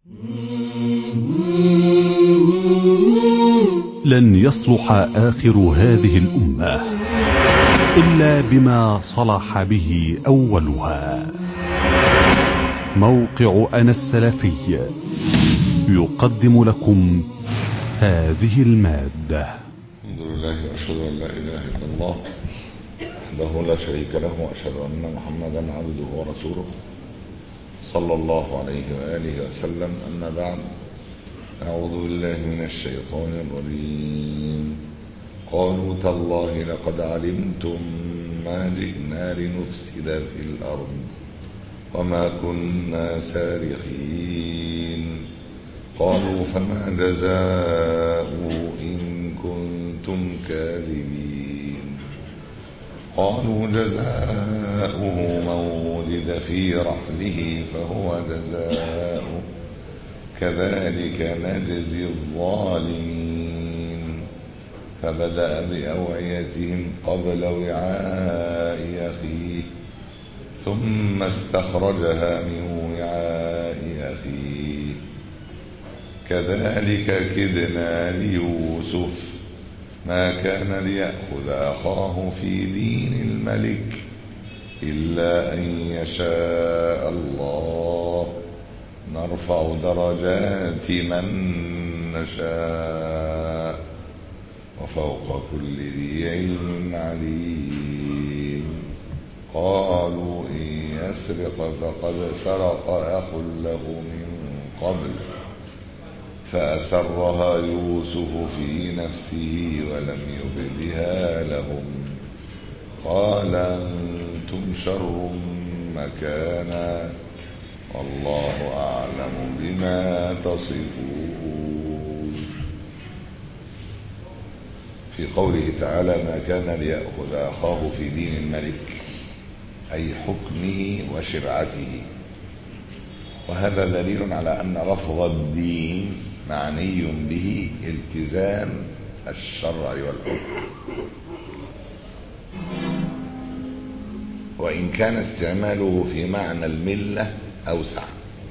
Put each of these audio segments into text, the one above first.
لن يصلح آخر هذه الأمة إلا بما صلح به أولها موقع أنا السلفي يقدم لكم هذه المادة الحمد لله واشهد ان لا اله الا الله وحده لا شريك له واشهد ان محمدا عبده ورسوله صلى الله عليه واله وسلم اما بعد اعوذ بالله من الشيطان الرجيم قالوا تالله لقد علمتم ما جئنا لنفسد في الارض وما كنا سارقين قالوا فما جزاؤه إن كنتم كاذبين قالوا جزاؤه من ولد في رحله فهو جزاؤه كذلك نجزي الظالمين فبدأ بأوعيتهم قبل وعاء أخيه ثم استخرجها من وعاء أخيه كذلك كدنا ليوسف ما كان ليأخذ أخاه في دين الملك إلا أن يشاء الله نرفع درجات من نشاء وفوق كل ذي علم عليم قالوا إن يسرق فقد سرق أخ له من قبل فأسرها يوسف في نفسه ولم يبدها لهم قال أنتم شر مكانا والله أعلم بما تصفون في قوله تعالى ما كان ليأخذ أخاه في دين الملك أي حكمه وشرعته وهذا دليل على أن لفظ الدين معني به التزام الشرع والحكم وإن كان استعماله في معنى الملة أوسع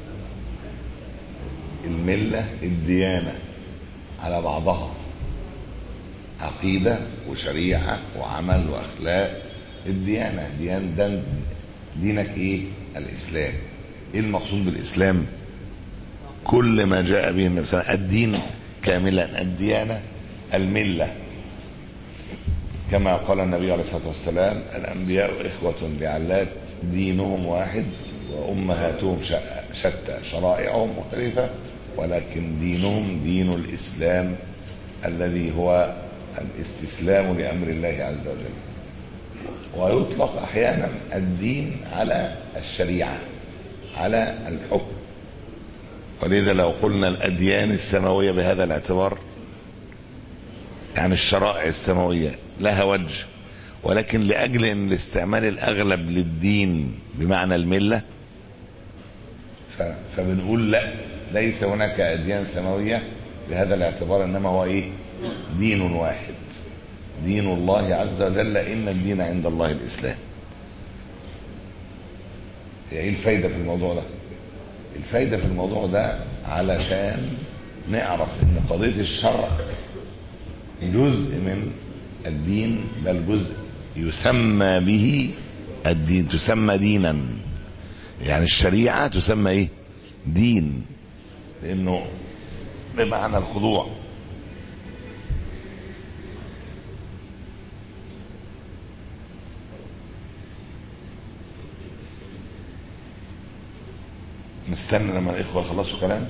الملة الديانة على بعضها عقيدة وشريعة وعمل وأخلاق الديانة ديان دين دينك إيه الإسلام إيه المقصود بالإسلام كل ما جاء به النبي صلى الله عليه وسلم الدين كاملا الديانة الملة كما قال النبي عليه الصلاة والسلام الأنبياء إخوة لعلات دينهم واحد وأمهاتهم شتى شرائعهم مختلفة ولكن دينهم دين الإسلام الذي هو الاستسلام لأمر الله عز وجل ويطلق أحيانا الدين على الشريعة على الحكم ولذا لو قلنا الأديان السماوية بهذا الاعتبار يعني الشرائع السماوية لها وجه ولكن لأجل أن الاستعمال الأغلب للدين بمعنى الملة فبنقول لا ليس هناك أديان سماوية بهذا الاعتبار إنما هو إيه دين واحد دين الله عز وجل إن الدين عند الله الإسلام هي إيه الفايدة في الموضوع ده الفايدة في الموضوع ده علشان نعرف ان قضية الشرع جزء من الدين بل جزء يسمى به الدين تسمى دينا يعني الشريعة تسمى ايه دين لانه بمعنى الخضوع نستنى لما الاخوه يخلصوا كلام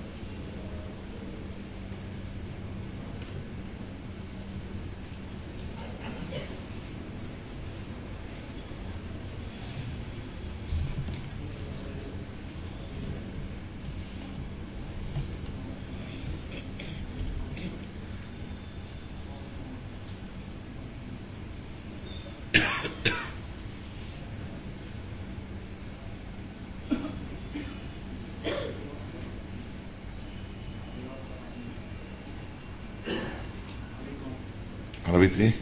عربية ايه؟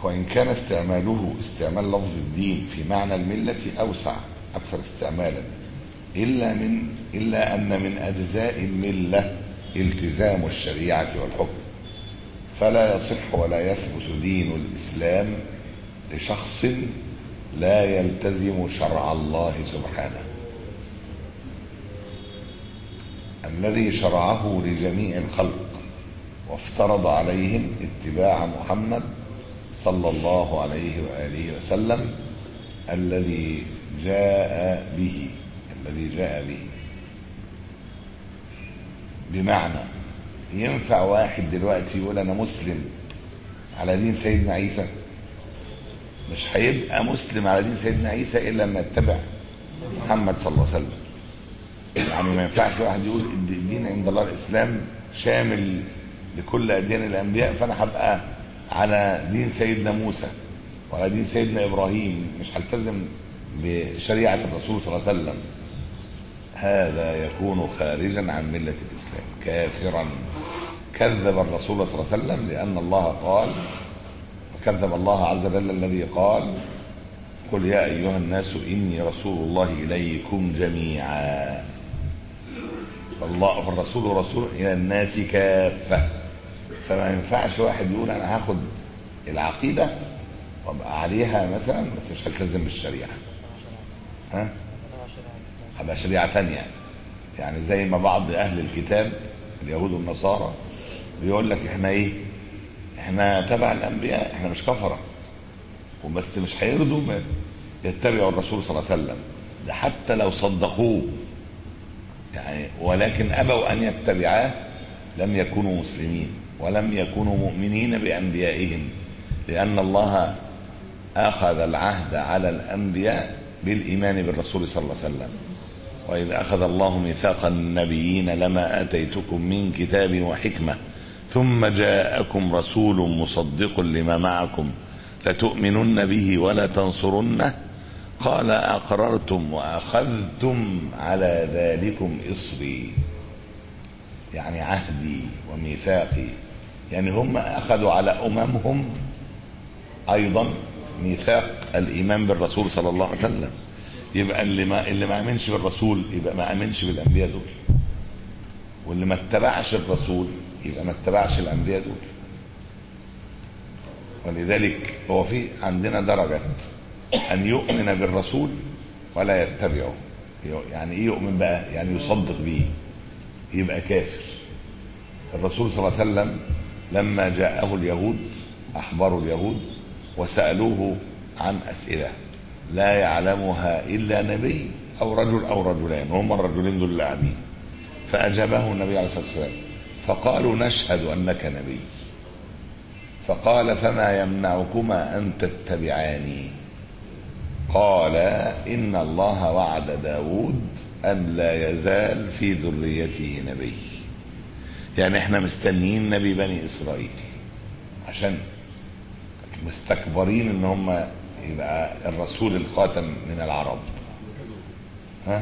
وإن كان استعماله استعمال لفظ الدين في معنى الملة أوسع أكثر استعمالا إلا من إلا أن من أجزاء الملة التزام الشريعة والحكم فلا يصح ولا يثبت دين الإسلام لشخص لا يلتزم شرع الله سبحانه الذي شرعه لجميع الخلق وافترض عليهم اتباع محمد صلى الله عليه وآله وسلم الذي جاء به الذي جاء به بمعنى ينفع واحد دلوقتي يقول انا مسلم على دين سيدنا عيسى مش هيبقى مسلم على دين سيدنا عيسى الا لما يتبع محمد صلى الله عليه وسلم يعني ما ينفعش واحد يقول الدين عند الله الاسلام شامل لكل اديان الانبياء فانا هبقى على دين سيدنا موسى وعلى دين سيدنا ابراهيم مش هلتزم بشريعه الرسول صلى الله عليه وسلم هذا يكون خارجا عن مله الاسلام كافرا كذب الرسول صلى الله عليه وسلم لان الله قال وكذب الله عز وجل الذي قال قل يا ايها الناس اني رسول الله اليكم جميعا فالله فالرسول رسول الى الناس كافه فما ينفعش واحد يقول انا هاخد العقيده وابقى عليها مثلا بس مش هلتزم بالشريعه ها هبقى شريعه ثانيه يعني زي ما بعض اهل الكتاب اليهود والنصارى بيقول لك احنا ايه احنا تبع الانبياء احنا مش كفره وبس مش هيرضوا يتبعوا الرسول صلى الله عليه وسلم ده حتى لو صدقوه يعني ولكن ابوا ان يتبعاه لم يكونوا مسلمين ولم يكونوا مؤمنين بانبيائهم لان الله اخذ العهد على الانبياء بالايمان بالرسول صلى الله عليه وسلم واذ اخذ الله ميثاق النبيين لما اتيتكم من كتاب وحكمه ثم جاءكم رسول مصدق لما معكم لتؤمنن به ولا تنصرنه قال اقررتم واخذتم على ذلكم اصري يعني عهدي وميثاقي يعني هم اخذوا على اممهم ايضا ميثاق الايمان بالرسول صلى الله عليه وسلم يبقى اللي ما اللي ما امنش بالرسول يبقى ما امنش بالانبياء دول واللي ما اتبعش الرسول يبقى ما اتبعش الانبياء دول ولذلك هو في عندنا درجه ان يؤمن بالرسول ولا يتبعه يعني ايه يؤمن بقى يعني يصدق به يبقى كافر الرسول صلى الله عليه وسلم لما جاءه اليهود احبار اليهود وسالوه عن اسئله لا يعلمها الا نبي او رجل او رجلان هم الرجلين دول اللي قاعدين فاجابه النبي عليه الصلاه والسلام فقالوا نشهد انك نبي فقال فما يمنعكما ان تتبعاني قال إن الله وعد داود أن لا يزال في ذريته نبي يعني احنا مستنيين نبي بني إسرائيل عشان مستكبرين ان هم يبقى الرسول الخاتم من العرب ها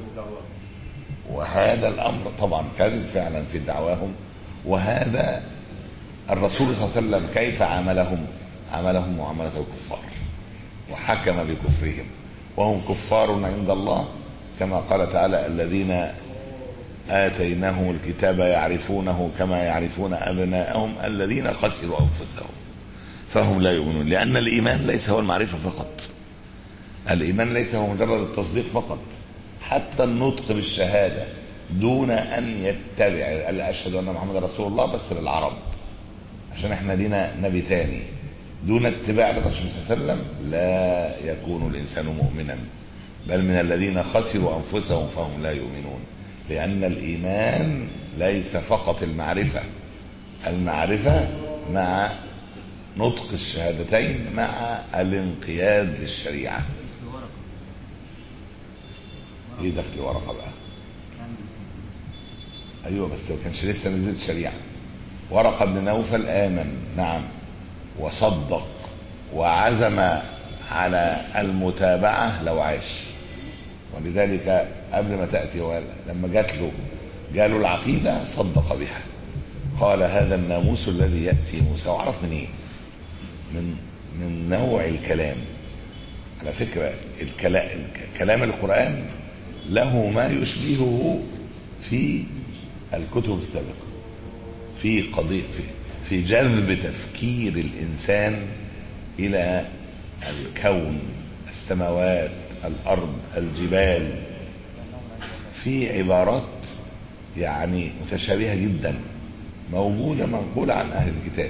وهذا الامر طبعا كذب فعلا في دعواهم وهذا الرسول صلى الله عليه وسلم كيف عاملهم عاملهم معامله الكفار وحكم بكفرهم وهم كفار عند الله كما قال تعالى الذين آتيناهم الكتاب يعرفونه كما يعرفون أبناءهم الذين خسروا أنفسهم فهم لا يؤمنون لأن الإيمان ليس هو المعرفة فقط الإيمان ليس هو مجرد التصديق فقط حتى النطق بالشهادة دون أن يتبع أشهد أن محمد رسول الله بس للعرب عشان احنا لينا نبي تاني دون اتباع للرسول صلى الله عليه وسلم لا يكون الانسان مؤمنا بل من الذين خسروا انفسهم فهم لا يؤمنون لان الايمان ليس فقط المعرفه المعرفه مع نطق الشهادتين مع الانقياد للشريعه ايه دخل ورقه بقى ايوه بس ما كانش لسه نزلت شريعه ورقه بن نوفل امن نعم وصدق وعزم على المتابعة لو عاش ولذلك قبل ما تأتي لما جات له جاله العقيدة صدق بها قال هذا الناموس الذي يأتي موسى وعرف من ايه من من نوع الكلام على فكرة الكلام, كلام القرآن له ما يشبهه في الكتب السابقة في قضية في, في جذب تفكير الإنسان إلى الكون السماوات الأرض الجبال في عبارات يعني متشابهة جدا موجودة منقولة عن أهل الكتاب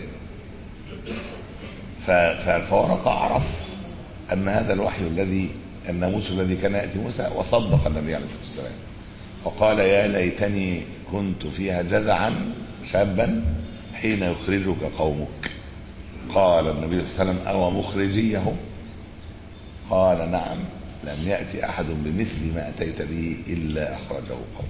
فالفورق عرف أن هذا الوحي الذي الناموس الذي كان يأتي موسى وصدق النبي عليه الصلاة والسلام وقال يا ليتني كنت فيها جزعا شابا حين يخرجك قومك قال النبي صلى الله عليه وسلم أو مخرجيهم قال نعم لم يأتي أحد بمثل ما أتيت به إلا أخرجه قوم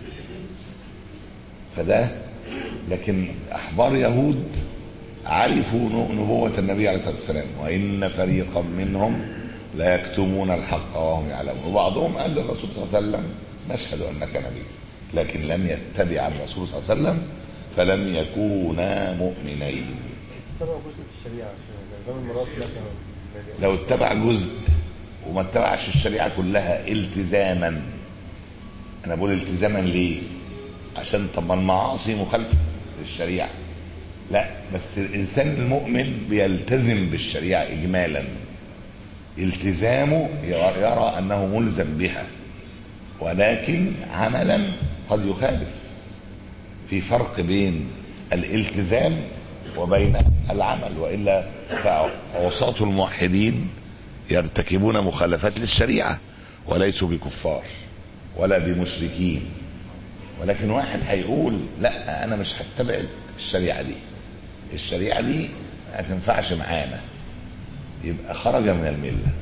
فده لكن أحبار يهود عرفوا نبوة النبي عليه الصلاة والسلام وإن فريقا منهم لا يكتمون الحق وهم يعلمون وبعضهم قال للرسول صلى الله عليه وسلم نشهد أنك نبي لكن لم يتبع الرسول صلى الله عليه وسلم فلم يكونا مؤمنين اتبع جزء في الشريعة زي نظام الميراث مثلا لو اتبع جزء وما اتبعش الشريعة كلها التزاما أنا بقول التزاما ليه؟ عشان طب ما المعاصي مخالفة للشريعة لا بس الإنسان المؤمن بيلتزم بالشريعة إجمالا التزامه يرى أنه ملزم بها ولكن عملا قد يخالف في فرق بين الالتزام وبين العمل والا فعصاة الموحدين يرتكبون مخالفات للشريعه وليسوا بكفار ولا بمشركين ولكن واحد هيقول لا انا مش هتبع الشريعه دي الشريعه دي ما تنفعش معانا يبقى خرج من المله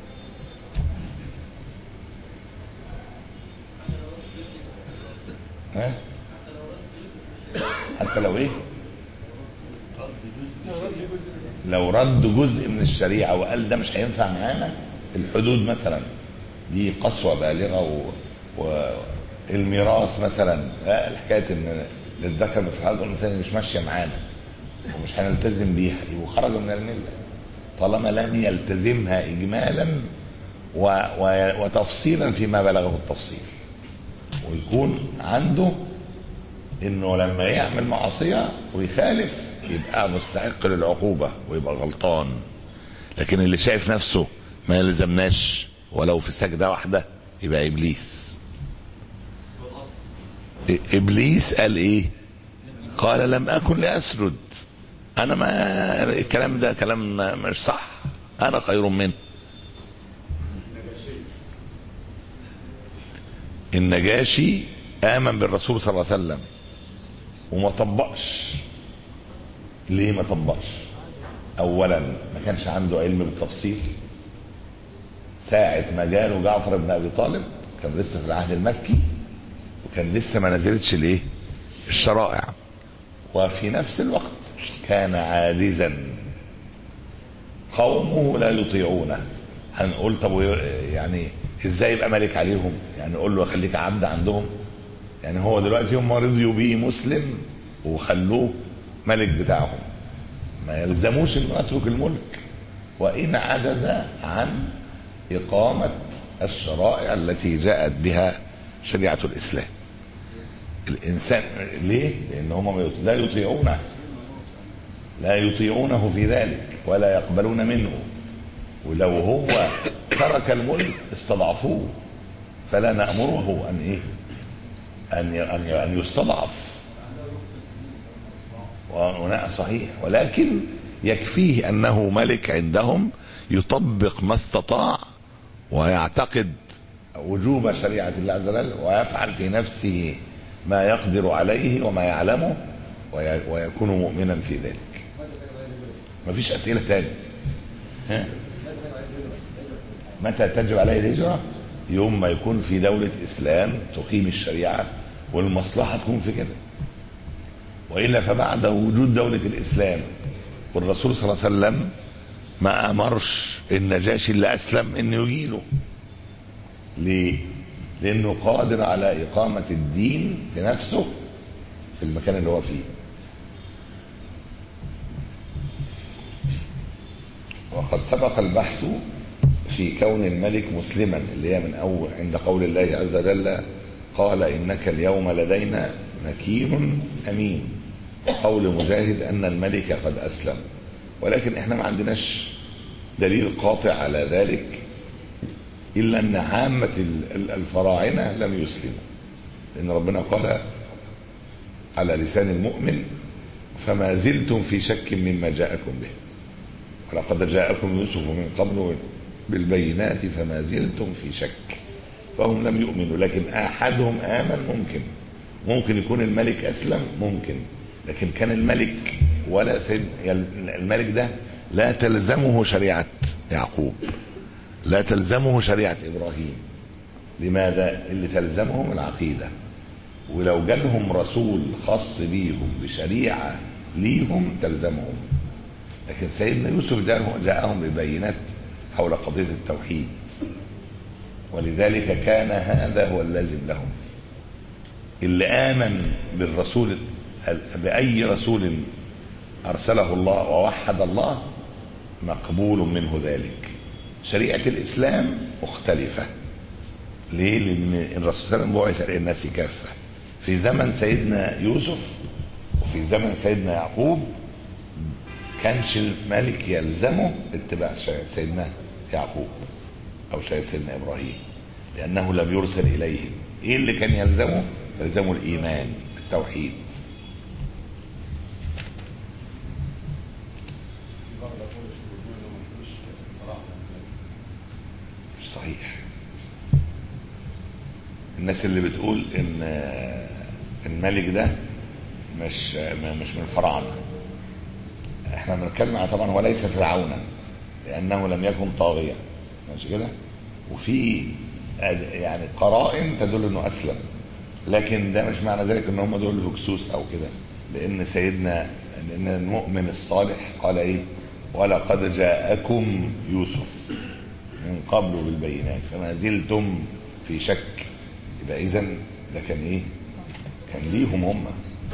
ها حتى لو ايه لو رد جزء من الشريعه وقال ده مش هينفع معانا الحدود مثلا دي قسوه بالغه و... والميراث مثلا لا الحكايه ان للذكر مثل هذا الانثى مش ماشيه معانا ومش هنلتزم بيها يبقوا خرجوا من المله طالما لم يلتزمها اجمالا و... و... وتفصيلا فيما بلغه التفصيل ويكون عنده انه لما يعمل معصيه ويخالف يبقى مستحق للعقوبه ويبقى غلطان لكن اللي شايف نفسه ما يلزمناش ولو في سجده واحده يبقى ابليس ابليس قال ايه قال لم اكن لاسجد انا ما الكلام ده كلام مش صح انا خير منه النجاشي امن بالرسول صلى الله عليه وسلم وما طبقش ليه ما طبقش اولا ما كانش عنده علم بالتفصيل ساعة ما جاله جعفر بن ابي طالب كان لسه في العهد المكي وكان لسه ما نزلتش الايه الشرائع وفي نفس الوقت كان عاجزا قومه لا يطيعونه هنقول طب يعني ازاي يبقى ملك عليهم يعني نقول له خليك عبد عندهم يعني هو دلوقتي هم رضيوا بيه مسلم وخلوه ملك بتاعهم ما يلزموش انه يترك الملك وان عجز عن اقامه الشرائع التي جاءت بها شريعه الاسلام الانسان ليه لان هم لا يطيعونه لا يطيعونه في ذلك ولا يقبلون منه ولو هو ترك الملك استضعفوه فلا نأمره أن إيه؟ أن أن أن يستضعف. صحيح ولكن يكفيه أنه ملك عندهم يطبق ما استطاع ويعتقد وجوب شريعة الله عز وجل ويفعل في نفسه ما يقدر عليه وما يعلمه ويكون مؤمنا في ذلك. ما فيش أسئلة تاني. ها؟ متى تجب عليه الهجرة يوم ما يكون في دولة إسلام تقيم الشريعة والمصلحة تكون في كده وإلا فبعد وجود دولة الإسلام والرسول صلى الله عليه وسلم ما أمرش النجاشي اللي أسلم إنه يجيله ليه؟ لأنه قادر على إقامة الدين بنفسه في المكان اللي هو فيه وقد سبق البحث في كون الملك مسلما اللي هي من أول عند قول الله عز وجل قال إنك اليوم لدينا مكين أمين قول مجاهد أن الملك قد أسلم ولكن احنا ما عندناش دليل قاطع على ذلك إلا أن عامة الفراعنة لم يسلموا لأن ربنا قال على لسان المؤمن فما زلتم في شك مما جاءكم به ولقد جاءكم يوسف من قبل بالبينات فما زلتم في شك فهم لم يؤمنوا لكن أحدهم آمن ممكن ممكن يكون الملك أسلم ممكن لكن كان الملك ولا سيد الملك ده لا تلزمه شريعة يعقوب لا تلزمه شريعة إبراهيم لماذا؟ اللي تلزمهم العقيدة ولو جالهم رسول خاص بيهم بشريعة ليهم تلزمهم لكن سيدنا يوسف جاءهم ببينات حول قضية التوحيد ولذلك كان هذا هو اللازم لهم اللي آمن بالرسول بأي رسول أرسله الله ووحد الله مقبول منه ذلك شريعة الإسلام مختلفة ليه؟ لأن الرسول صلى الله عليه وسلم بعث للناس كافة في زمن سيدنا يوسف وفي زمن سيدنا يعقوب كانش الملك يلزمه اتباع شريعة سيدنا يعقوب أو شريعة سيدنا إبراهيم لأنه لم يرسل إليهم إيه اللي كان يلزمه؟ يلزمه الإيمان التوحيد مش صحيح الناس اللي بتقول ان الملك ده مش مش من الفراعنه احنا بنتكلم على طبعا هو ليس فرعونا لانه لم يكن طاغيا ماشي كده وفي يعني قرائن تدل انه اسلم لكن ده مش معنى ذلك ان هم دول هكسوس او كده لان سيدنا لان المؤمن الصالح قال ايه ولقد جاءكم يوسف من قبل بالبينات فما زلتم في شك يبقى اذا ده كان ايه كان ليهم هم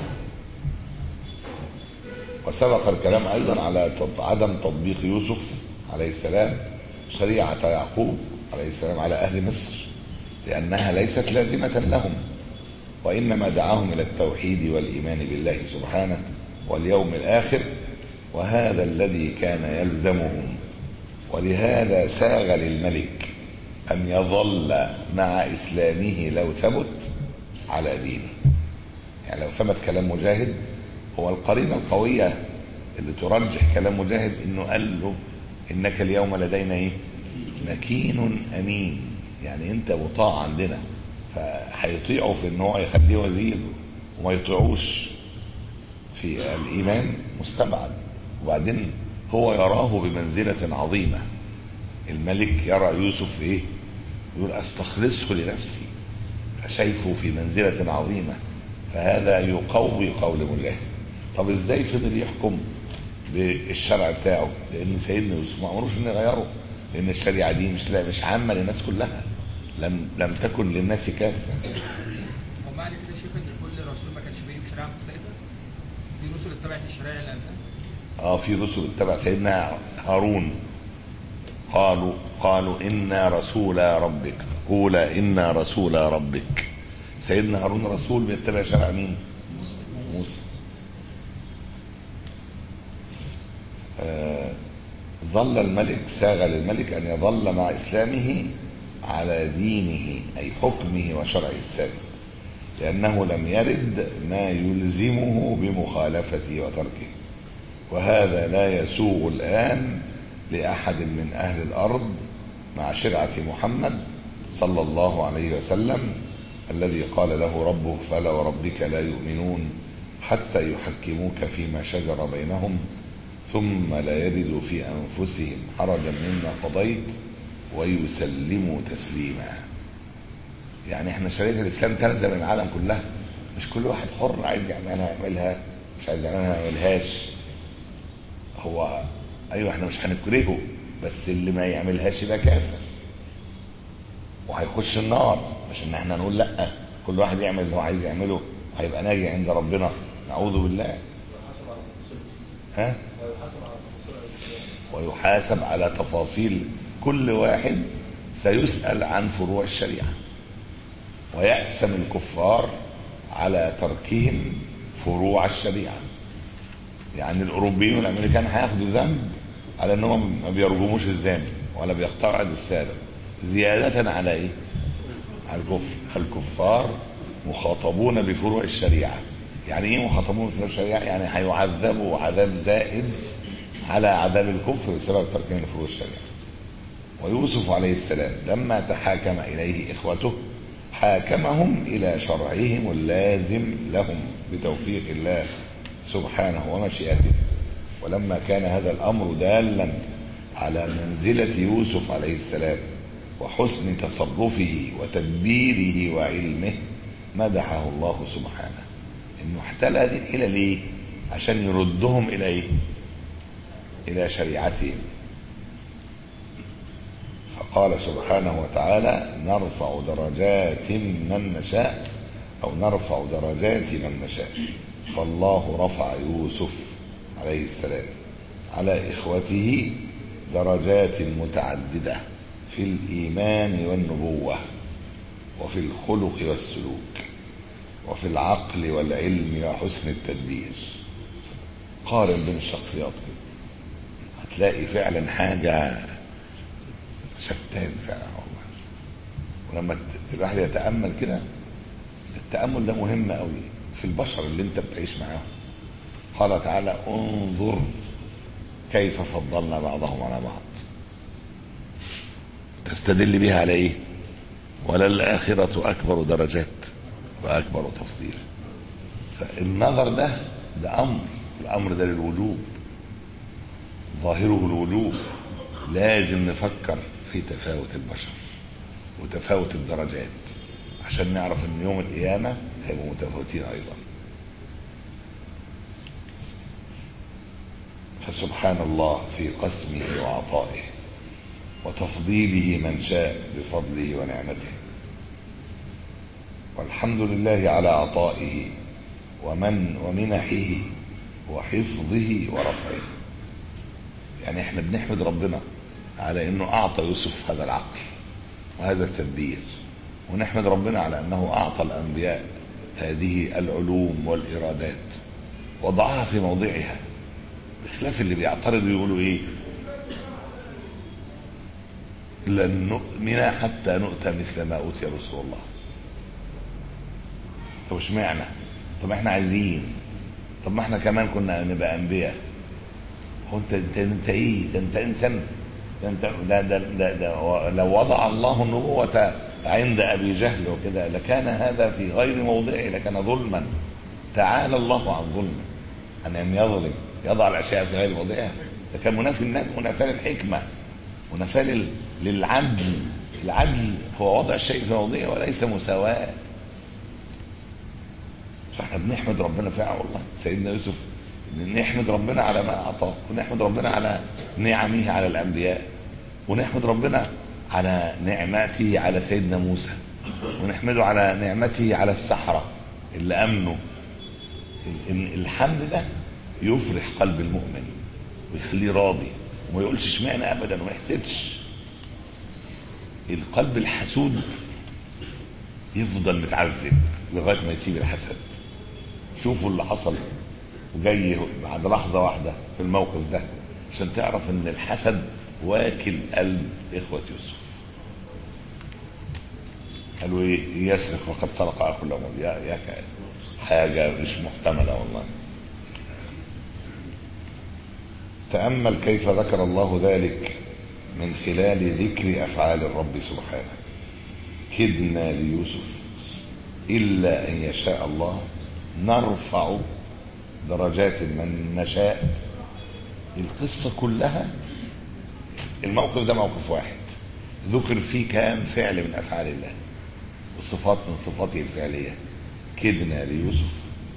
وسبق الكلام ايضا على عدم تطبيق يوسف عليه السلام شريعه يعقوب عليه السلام على اهل مصر لانها ليست لازمه لهم وانما دعاهم الى التوحيد والايمان بالله سبحانه واليوم الاخر وهذا الذي كان يلزمهم ولهذا ساغ للملك أن يظل مع إسلامه لو ثبت على دينه يعني لو ثبت كلام مجاهد هو القرينة القوية اللي ترجح كلام مجاهد إنه قال له إنك اليوم لدينا إيه مكين أمين يعني أنت مطاع عندنا فهيطيعه في إن هو يخليه وزير وما يطيعوش في الإيمان مستبعد وبعدين هو يراه بمنزلة عظيمة الملك يرى يوسف ايه يقول استخلصه لنفسي فشايفه في منزلة عظيمة فهذا يقوي قول مجاهد طب ازاي فضل يحكم بالشرع بتاعه لان سيدنا يوسف ما امروش انه يغيره لان الشريعه دي مش لا مش عامه للناس كلها لم لم تكن للناس كافه هو معنى كده شايف ان كل رسول ما كانش بيجي بشريعه مختلفه؟ في رسل اتبعت الشريعه اللي قبلها؟ اه في رسل اتبع سيدنا هارون قالوا قالوا إنا رسول ربك قول إنا رسول ربك سيدنا هارون رسول بيتبع شرع مين موسى آه ظل الملك ساغ للملك أن يظل مع إسلامه على دينه أي حكمه وشرعه السابق لأنه لم يرد ما يلزمه بمخالفته وتركه وهذا لا يسوغ الآن لأحد من أهل الأرض مع شرعة محمد صلى الله عليه وسلم الذي قال له ربه فلا وربك لا يؤمنون حتى يحكموك فيما شجر بينهم ثم لا يجدوا في أنفسهم حرجا مما قضيت ويسلموا تسليما يعني احنا شريعة الإسلام تلزم العالم كلها مش كل واحد حر عايز يعملها يعملها مش عايز يعملها ما يعملهاش هو ايوه احنا مش هنكرهه بس اللي ما يعملهاش يبقى كافر وهيخش النار مش ان احنا نقول لا كل واحد يعمل اللي هو عايز يعمله وهيبقى ناجي عند ربنا نعوذ بالله ها ويحاسب على تفاصيل كل واحد سيسأل عن فروع الشريعة ويأثم الكفار على تركهم فروع الشريعة يعني الأوروبيين والأمريكان هياخدوا ذنب على أنهم ما بيرجموش الزاني ولا بيقتعد السارق زيادة على إيه؟ على الكفر الكفار مخاطبون بفروع الشريعة يعني ايه مخاطبون بفروع الشريعة يعني هيعذبوا عذاب زائد على عذاب الكفر بسبب تركهم لفروع الشريعة ويوسف عليه السلام لما تحاكم إليه إخوته حاكمهم إلى شرعهم اللازم لهم بتوفيق الله سبحانه ومشيئته ولما كان هذا الأمر دالا على منزلة يوسف عليه السلام وحسن تصرفه وتدبيره وعلمه مدحه الله سبحانه انه احتل هذه الى ليه عشان يردهم الى ايه الى شريعتهم فقال سبحانه وتعالى نرفع درجات من نشاء او نرفع درجات من نشاء فالله رفع يوسف عليه السلام على اخوته درجات متعدده في الايمان والنبوه وفي الخلق والسلوك وفي العقل والعلم وحسن التدبير قارن بين الشخصيات كده هتلاقي فعلا حاجة شتان فعلا والله ولما ت- الواحد يتأمل كده التأمل ده مهم قوي في البشر اللي انت بتعيش معاهم قال تعالى انظر كيف فضلنا بعضهم على بعض تستدل بها على ايه وللآخرة أكبر درجات وأكبر تفضيلا فالنظر ده ده أمر الأمر ده للوجوب ظاهره الوجوب لازم نفكر في تفاوت البشر وتفاوت الدرجات عشان نعرف ان يوم القيامة هيبقوا متفاوتين أيضا فسبحان الله في قسمه وعطائه وتفضيله من شاء بفضله ونعمته والحمد لله على عطائه ومن ومنحه وحفظه ورفعه يعني احنا بنحمد ربنا على انه اعطى يوسف هذا العقل وهذا التدبير ونحمد ربنا على انه اعطى الانبياء هذه العلوم والارادات وضعها في موضعها بخلاف اللي بيعترضوا يقولوا ايه لن نؤمن حتى نؤتى مثل ما اوتي رسول الله طب اشمعنى طب احنا عايزين طب ما احنا كمان كنا نبقى انبياء هو انت انت, انت ايه ده انت انسان ده انت ده ده, ده, ده لو وضع الله النبوة عند ابي جهل وكده لكان هذا في غير موضعه لكان ظلما تعالى الله عن ظلمه ان ان يظلم يضع الاشياء في غير موضعها ده كان منافي منافاه للحكمه منافاه لل- للعدل العدل هو وضع الشيء في موضعه وليس مساواه فاحنا بنحمد ربنا فعلا والله سيدنا يوسف نحمد ربنا على ما اعطاه ونحمد ربنا على نعمه على الانبياء ونحمد ربنا على نعمته على سيدنا موسى ونحمده على نعمته على السحرة اللي امنوا ال- ال- الحمد ده يفرح قلب المؤمن ويخليه راضي وما يقولش اشمعنى ابدا وما يحسدش القلب الحسود يفضل متعذب لغايه ما يسيب الحسد شوفوا اللي حصل وجاي بعد لحظه واحده في الموقف ده عشان تعرف ان الحسد واكل قلب اخوه يوسف قالوا ايه يسرق وقد سرق اخو له يا يا ك- حاجه مش محتمله والله تامل كيف ذكر الله ذلك من خلال ذكر افعال الرب سبحانه كدنا ليوسف الا ان يشاء الله نرفع درجات من نشاء القصه كلها الموقف ده موقف واحد ذكر فيه كام فعل من افعال الله وصفات من صفاته الفعليه كدنا ليوسف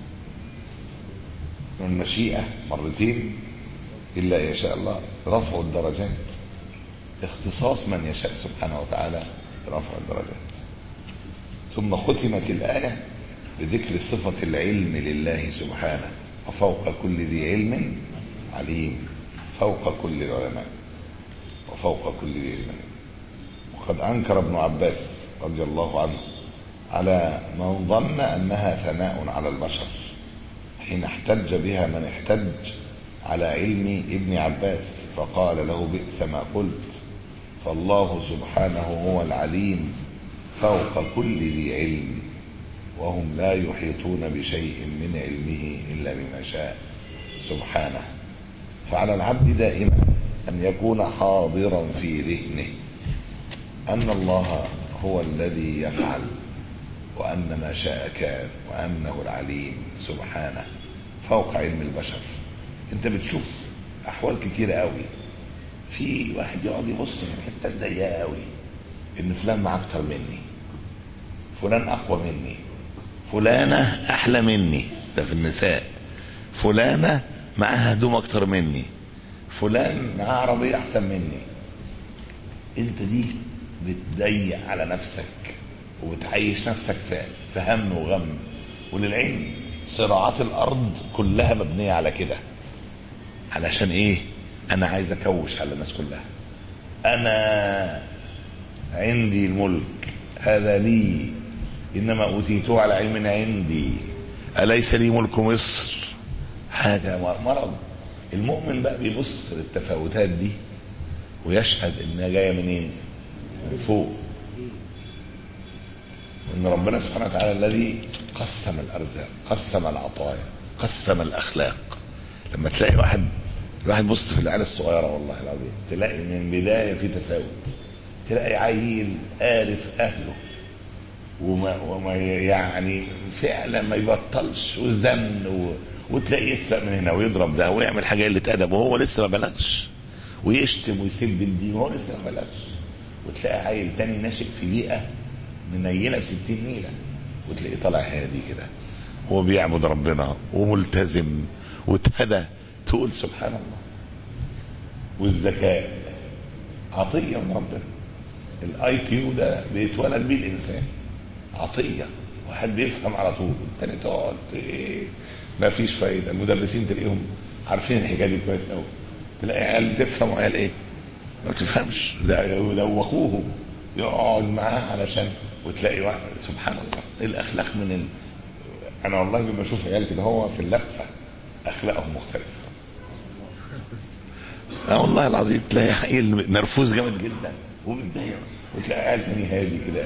والمشيئه مرتين الا ان يشاء الله رفع الدرجات اختصاص من يشاء سبحانه وتعالى رفع الدرجات ثم ختمت الايه بذكر صفه العلم لله سبحانه وفوق كل ذي علم عليم فوق كل العلماء وفوق كل ذي علم وقد أنكر ابن عباس رضي الله عنه على من ظن أنها ثناء على البشر حين احتج بها من احتج على علم ابن عباس فقال له بئس ما قلت فالله سبحانه هو العليم فوق كل ذي علم وهم لا يحيطون بشيء من علمه إلا بما شاء سبحانه فعلى العبد دائما أن يكون حاضرا في ذهنه أن الله هو الذي يفعل وأن ما شاء كان وأنه العليم سبحانه فوق علم البشر أنت بتشوف أحوال كتيرة قوي في واحد يقعد يبص في الحتة الضيقة قوي إن فلان معاه أكتر مني فلان أقوى مني فلانة أحلى مني ده في النساء فلانة معاها هدوم أكتر مني فلان معاه عربية أحسن مني أنت دي بتضيق على نفسك وبتعيش نفسك في في هم وغم وللعلم صراعات الأرض كلها مبنية على كده علشان إيه؟ أنا عايز أكوش على الناس كلها أنا عندي الملك هذا لي إنما أوتيته على علم عندي أليس لي ملك مصر حاجة مرض المؤمن بقى بيبص للتفاوتات دي ويشهد إنها جاية منين من فوق وإن ربنا سبحانه وتعالى الذي قسم الأرزاق قسم العطايا قسم الأخلاق لما تلاقي واحد الواحد بص في العيال الصغيرة والله العظيم تلاقي من بداية في تفاوت تلاقي عيل آلف أهله وما, وما يعني فعلا ما يبطلش وزن و... وتلاقي يسرق من هنا ويضرب ده ويعمل حاجه قله ادب وهو لسه ما بلغش ويشتم ويسب الدين وهو لسه ما بلغش وتلاقي عيل تاني ناشئ في بيئه منيله ب 60 ميله وتلاقيه طالع هادي كده هو بيعبد ربنا وملتزم واتهدى تقول سبحان الله والذكاء عطيه من ربنا الاي كيو ده بيتولد بيه الانسان عطيه واحد بيفهم على طول التاني تقعد ايه ما فيش فايده المدرسين تلاقيهم عارفين الحكايه دي كويس قوي تلاقي عيال بتفهم وعيال ايه ما بتفهمش ده يدوخوه يقعد معاه علشان وتلاقي واحد سبحان الله الاخلاق من ال... انا والله لما بشوف عيال كده هو في اللفه اخلاقهم مختلفه اه والله العظيم تلاقي عيل نرفوز جامد جدا ومتضايق وتلاقي عيال تاني هادي كده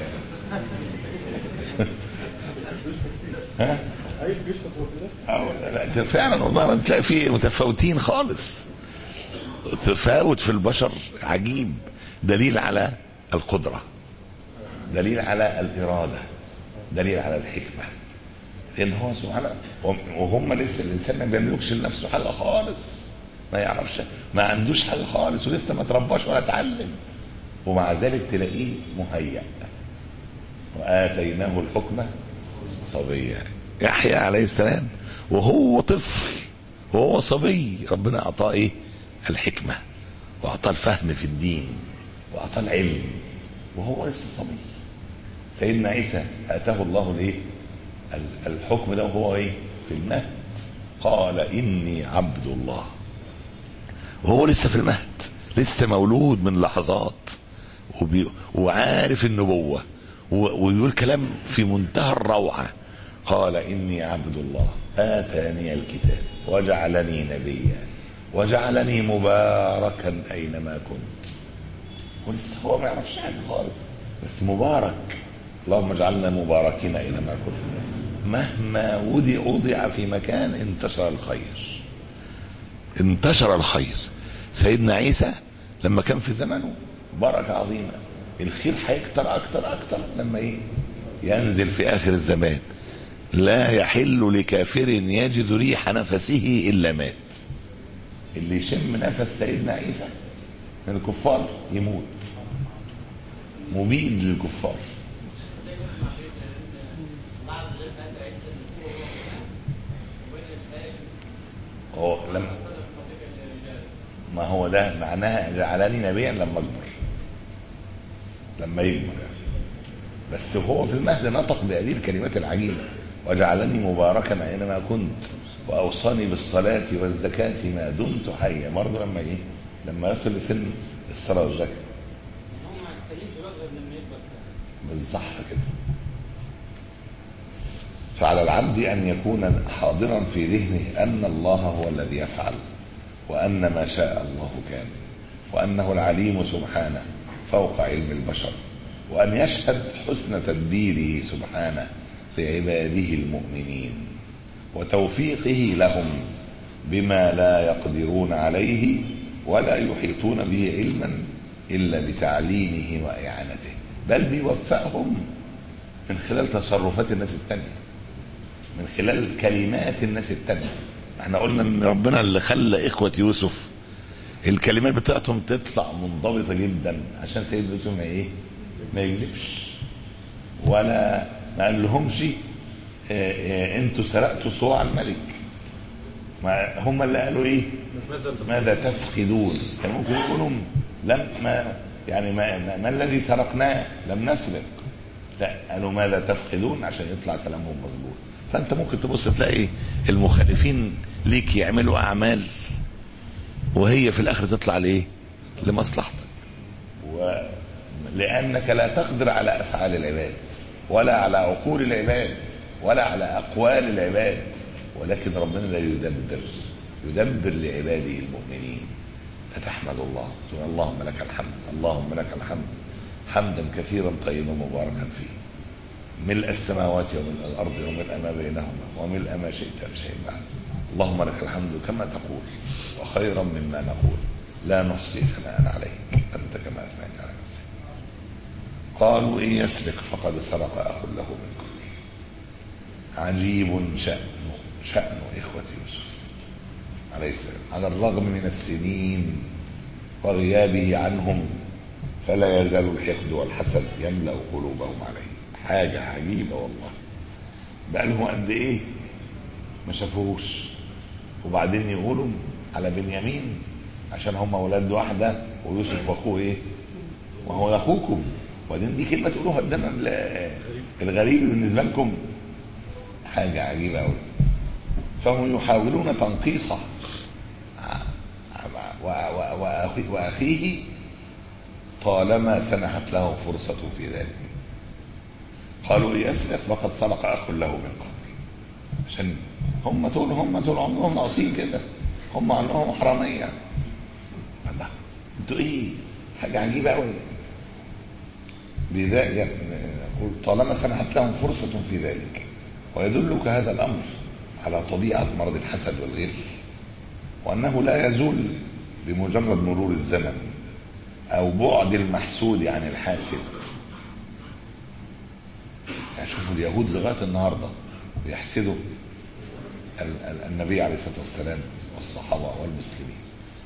ها اي بيشتغل كده أو لا فعلا والله تلاقي في متفاوتين خالص تفاوت في البشر عجيب دليل على القدرة دليل على الإرادة دليل على الحكمة لأن هو سبحانه وهم لسه الإنسان ما بيملكش لنفسه حاجة خالص ما يعرفش ما عندوش حاجة خالص ولسه ما ترباش ولا اتعلم ومع ذلك تلاقيه مهيأ وآتيناه الحكمة صبيا يحيى عليه السلام وهو طفل وهو صبي ربنا اعطاه ايه الحكمه واعطاه الفهم في الدين واعطاه العلم وهو لسه صبي سيدنا عيسى اتاه الله الايه ال- الحكم ده وهو ايه في المهد قال اني عبد الله وهو لسه في المهد لسه مولود من لحظات وبي... وعارف النبوة و... ويقول كلام في منتهى الروعة قال إني عبد الله آتاني الكتاب وجعلني نبيا وجعلني مباركا أينما كنت ولسه هو ما يعرفش حاجة خالص بس مبارك اللهم اجعلنا مباركين أينما كنا مهما وضع وضع في مكان انتشر الخير انتشر الخير سيدنا عيسى لما كان في زمنه بركة عظيمة الخير هيكتر أكتر أكتر لما إيه ينزل في آخر الزمان لا يحل لكافر يجد ريح نفسه إلا مات اللي يشم نفس سيدنا عيسى من الكفار يموت مبيد للكفار هو لما ما هو ده معناها جعلني نبيا لما اكبر لما يكبر يعني. بس هو في المهد نطق بهذه الكلمات العجيبه وجعلني مباركا اينما كنت واوصاني بالصلاه والزكاه ما دمت حيا برضه لما ايه لما يصل لسن الصلاه والزكاه بالصح كده فعلى العبد ان يكون حاضرا في ذهنه ان الله هو الذي يفعل وان ما شاء الله كان وانه العليم سبحانه فوق علم البشر وان يشهد حسن تدبيره سبحانه لعباده المؤمنين وتوفيقه لهم بما لا يقدرون عليه ولا يحيطون به علما الا بتعليمه واعانته بل بيوفقهم من خلال تصرفات الناس التانيه من خلال كلمات الناس التانية احنا قلنا ان ربنا اللي خلى اخوة يوسف الكلمات بتاعتهم تطلع منضبطة جدا عشان سيدنا يوسف ما ايه ما يكذبش ولا ما قال لهمش اه اه انتوا سرقتوا صواع الملك ما هم اللي قالوا ايه ماذا تفقدون كان ممكن يقولوا لم ما يعني ما, ما, ما الذي سرقناه لم نسرق لا قالوا ماذا تفقدون عشان يطلع كلامهم مظبوط فانت ممكن تبص تلاقي المخالفين ليك يعملوا اعمال وهي في الاخر تطلع لايه لمصلحتك ولانك لا تقدر على افعال العباد ولا على عقول العباد ولا على اقوال العباد ولكن ربنا لا يدبر يدبر لعباده المؤمنين فتحمد الله تقول اللهم لك الحمد اللهم لك الحمد حمدا كثيرا طيبا مباركا فيه ملء السماوات وملء الارض وملء ما بينهما وملء ما شئت بشيء بعد اللهم لك الحمد كما تقول وخيرا مما نقول لا نحصي ثناء عليك انت كما اثنيت على نفسك قالوا ان يسرق فقد سرق اخ له من قبل عجيب شأنه شأن إخوة يوسف عليه السلام على الرغم من السنين وغيابه عنهم فلا يزال الحقد والحسد يملأ قلوبهم عليه حاجة عجيبة والله بقى لهم قد إيه ما شافوهوش وبعدين يقولوا على بنيامين عشان هم ولاد واحدة ويوسف واخوه ايه وهو اخوكم وبعدين دي كلمة تقولوها قدام الغريب بالنسبة لكم حاجة عجيبة أوي فهم يحاولون تنقيصه وأخيه طالما سنحت له فرصة في ذلك قالوا يسرق فقد سرق أخ له من قبل عشان هم طول هم طول عمرهم ناقصين كده هم عنهم حرامية الله انتوا ايه حاجة عجيبة قوي بذلك يقول طالما سنحت لهم فرصة في ذلك ويدلك هذا الأمر على طبيعة مرض الحسد والغل وأنه لا يزول بمجرد مرور الزمن أو بعد المحسود عن الحاسد يعني شوفوا اليهود لغاية النهاردة بيحسدوا النبي عليه الصلاة والسلام والصحابة والمسلمين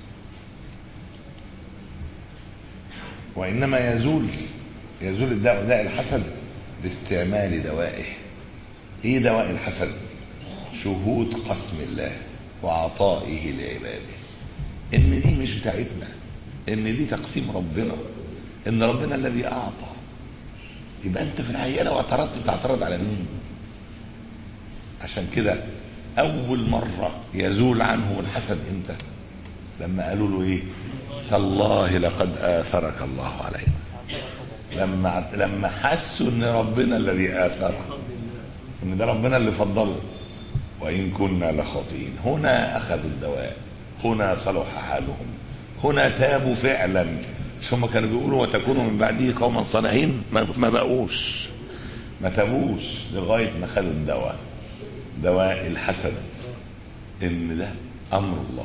وإنما يزول يزول الداء داء الحسد باستعمال دوائه ايه دواء الحسد شهود قسم الله وعطائه لعباده ان دي مش بتاعتنا ان دي تقسيم ربنا ان ربنا الذي اعطى يبقى انت في الحقيقه لو اعترضت بتعترض على مين عشان كده اول مره يزول عنه الحسد امتى لما قالوا له ايه تالله لقد اثرك الله علينا لما لما حسوا ان ربنا الذي اثره ان ده ربنا اللي فضله وان كنا لخاطئين هنا اخذوا الدواء هنا صلح حالهم هنا تابوا فعلا مش هم كانوا بيقولوا وتكونوا من بعده قوما صالحين ما بقوش ما تابوش لغايه ما خدوا الدواء دواء الحسد ان ده امر الله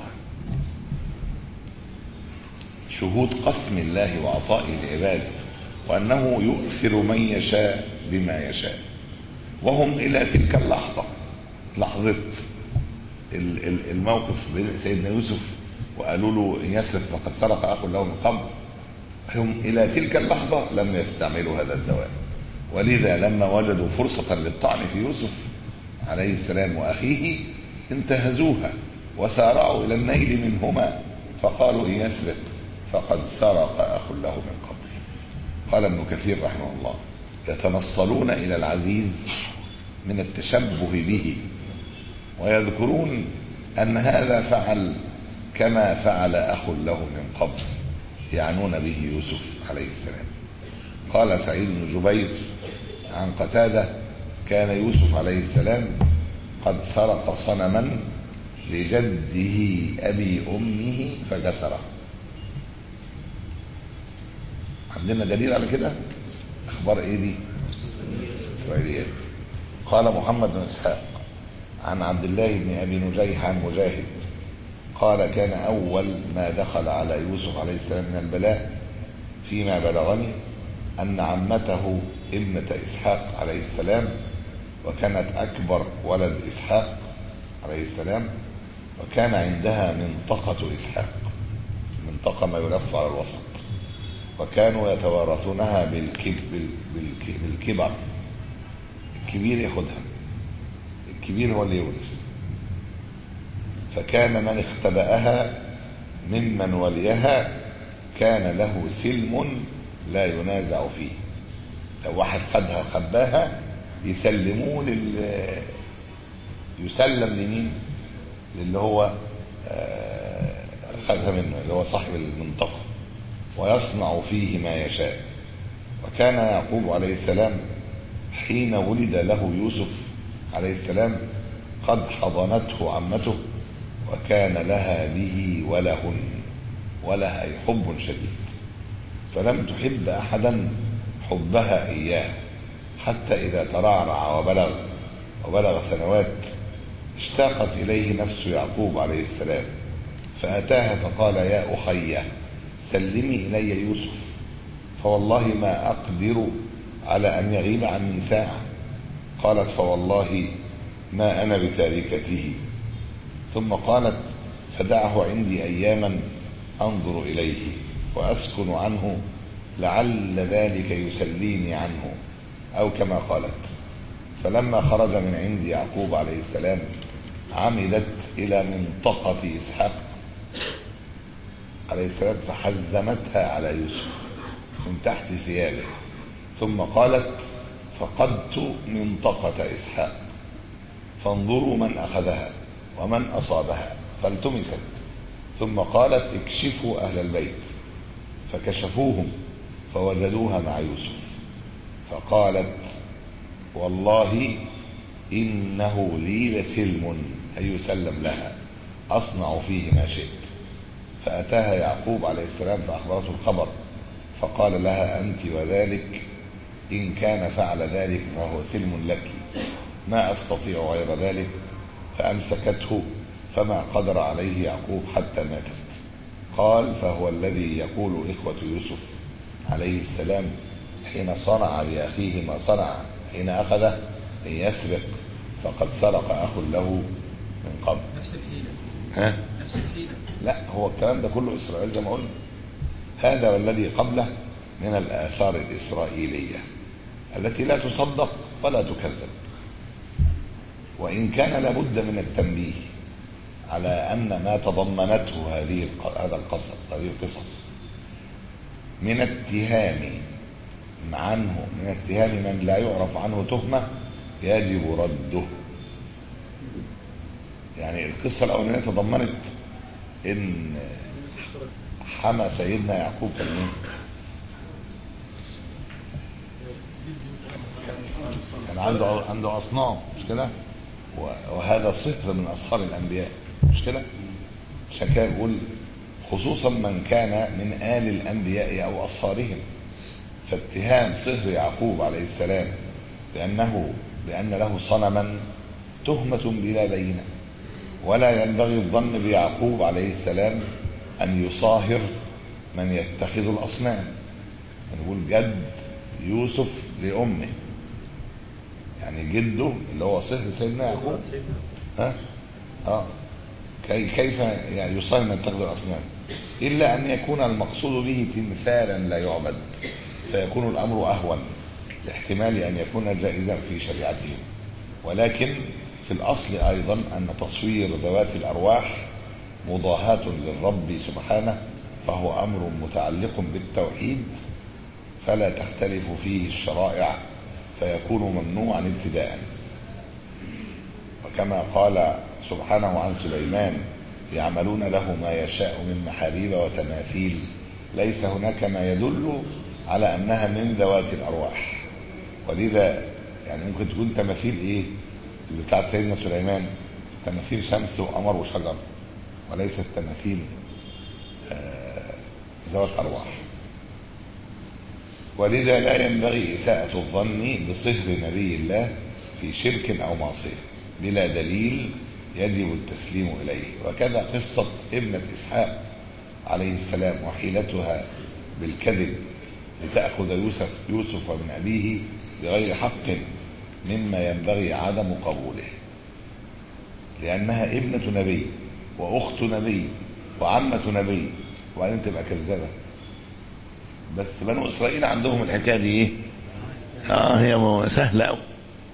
شهود قسم الله وعطائه لعباده وانه يؤثر من يشاء بما يشاء وهم الى تلك اللحظه لحظه الموقف بين سيدنا يوسف وقالوا له ان يسرق فقد سرق اخ له من قبل هم الى تلك اللحظه لم يستعملوا هذا الدواء ولذا لما وجدوا فرصه للطعن في يوسف عليه السلام واخيه انتهزوها وسارعوا الى النيل منهما فقالوا ان يسرق فقد سرق اخ له من قبل قال ابن كثير رحمه الله يتنصلون الى العزيز من التشبه به ويذكرون أن هذا فعل كما فعل أخ له من قبل يعنون به يوسف عليه السلام قال سعيد بن جبير عن قتادة كان يوسف عليه السلام قد سرق صنما لجده أبي أمه فكسره عندنا دليل على كده اخبار ايه دي اسرائيليات قال محمد بن اسحاق عن عبد الله بن ابي نجيح عن مجاهد قال كان اول ما دخل على يوسف عليه السلام من البلاء فيما بلغني ان عمته ابنه اسحاق عليه السلام وكانت اكبر ولد اسحاق عليه السلام وكان عندها منطقه اسحاق منطقه ما يلف على الوسط وكانوا يتوارثونها بالكب بالك بالكبر الكبير ياخدها الكبير هو اللي يورث فكان من اختبأها ممن وليها كان له سلم لا ينازع فيه لو واحد خدها خباها يسلموه لل يسلم لمين للي هو آه، خدها منه اللي هو صاحب المنطقه ويصنع فيه ما يشاء وكان يعقوب عليه السلام حين ولد له يوسف عليه السلام قد حضنته عمته وكان لها به وله وله أي حب شديد فلم تحب أحدا حبها إياه حتى إذا ترعرع وبلغ وبلغ سنوات اشتاقت إليه نفس يعقوب عليه السلام فأتاها فقال يا أخي سلمي إلي يوسف فوالله ما أقدر على أن يغيب عني ساعة قالت فوالله ما أنا بتاركته ثم قالت فدعه عندي أياما أنظر إليه وأسكن عنه لعل ذلك يسليني عنه أو كما قالت فلما خرج من عند يعقوب عليه السلام عمدت إلى منطقة إسحاق عليه السلام فحزمتها على يوسف من تحت ثيابه ثم قالت فقدت منطقة إسحاق فانظروا من أخذها ومن أصابها فالتمست ثم قالت اكشفوا أهل البيت فكشفوهم فوجدوها مع يوسف فقالت والله إنه لي لسلم أي يسلم لها أصنع فيه ما شئت فأتاها يعقوب عليه السلام فأخبرته الخبر فقال لها أنت وذلك إن كان فعل ذلك فهو سلم لك ما أستطيع غير ذلك فأمسكته فما قدر عليه يعقوب حتى ماتت قال فهو الذي يقول إخوة يوسف عليه السلام حين صنع بأخيه ما صنع حين أخذه أن يسرق فقد سرق أخ له من قبل نفس الحيلة ها؟ نفس الحيلة لا هو الكلام ده كله إسرائيل زي ما قلنا هذا والذي قبله من الآثار الإسرائيلية التي لا تصدق ولا تكذب وإن كان لابد من التنبيه على أن ما تضمنته هذه الق- هذا القصص هذه القصص من اتهام عنه من اتهام من لا يعرف عنه تهمة يجب رده يعني القصة الأولانية تضمنت إن حمى سيدنا يعقوب كان مين؟ كان عنده عنده أصنام مش كده؟ و- وهذا صهر من أصهار الأنبياء مش كده؟ عشان كده بيقول خصوصا من كان من آل الأنبياء أو أصهارهم فاتهام صهر يعقوب عليه السلام بأنه بأن له صنما تهمة بلا بينة ولا ينبغي الظن بيعقوب عليه السلام أن يصاهر من يتخذ الأصنام نقول جد يوسف لأمه يعني جده اللي هو صهر سيدنا يعقوب ها اه كي كيف يعني يصاهر من يتخذ الأصنام إلا أن يكون المقصود به تمثالا لا يعبد فيكون الأمر أهون لاحتمال أن يكون جائزا في شريعتهم ولكن في الأصل أيضا أن تصوير ذوات الأرواح مضاهاة للرب سبحانه فهو أمر متعلق بالتوحيد فلا تختلف فيه الشرائع فيكون ممنوعا ابتداء وكما قال سبحانه عن سليمان يعملون له ما يشاء من محاريب وتماثيل ليس هناك ما يدل على انها من ذوات الارواح ولذا يعني ممكن تكون تماثيل ايه اللي بتاعت سيدنا سليمان تماثيل شمس وقمر وشجر وليست تماثيل آه، ذوات ارواح ولذا لا ينبغي اساءة الظن بصهر نبي الله في شرك او معصيه بلا دليل يجب التسليم اليه وكذا قصه ابنه اسحاق عليه السلام وحيلتها بالكذب لتأخذ يوسف يوسف من أبيه بغير حق مما ينبغي عدم قبوله لأنها ابنة نبي وأخت نبي وعمة نبي وبعدين تبقى كذابة بس بنو إسرائيل عندهم الحكاية دي إيه؟ آه هي سهلة أوي